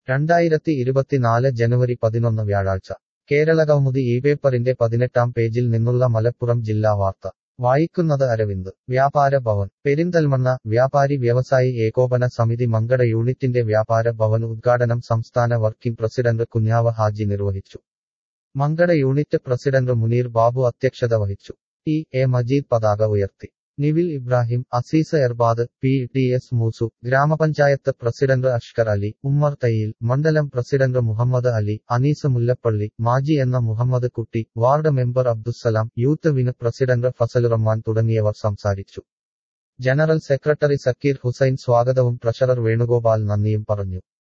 രണ്ടായിരത്തി ഇരുപത്തിനാല് ജനുവരി പതിനൊന്ന് വ്യാഴാഴ്ച കേരളകൗമുദി ഈ പേപ്പറിന്റെ പതിനെട്ടാം പേജിൽ നിന്നുള്ള മലപ്പുറം ജില്ലാ വാർത്ത വായിക്കുന്നത് അരവിന്ദ് വ്യാപാര ഭവൻ പെരിന്തൽമണ്ണ വ്യാപാരി വ്യവസായി ഏകോപന സമിതി മങ്കട യൂണിറ്റിന്റെ വ്യാപാര ഭവൻ ഉദ്ഘാടനം സംസ്ഥാന വർക്കിംഗ് പ്രസിഡന്റ് കുഞ്ഞാവ ഹാജി നിർവഹിച്ചു മങ്കട യൂണിറ്റ് പ്രസിഡന്റ് മുനീർ ബാബു അധ്യക്ഷത വഹിച്ചു ടി എ മജീദ് പതാക ഉയർത്തി Nivil Ibrahim Azeez Erbad P T S Moosu ഗ്രാമപഞ്ചായത്ത് പ്രസിഡന്റ് അഷ്കർ അലി ഉമ്മർ തയ്യിൽ മണ്ഡലം പ്രസിഡന്റ് മുഹമ്മദ് അലി അനീസ് മുല്ലപ്പള്ളി മാജി എന്ന Muhammad Kutty ward member Abdussalam youth വിന് പ്രസിഡന്റ് ഫസലുറഹ്മാൻ തുടങ്ങിയവർ സംസാരിച്ചു ജനറൽ സെക്രട്ടറി സക്കീർ ഹുസൈൻ സ്വാഗതവും ട്രഷറർ വേണുഗോപാൽ നന്ദിയും പറഞ്ഞു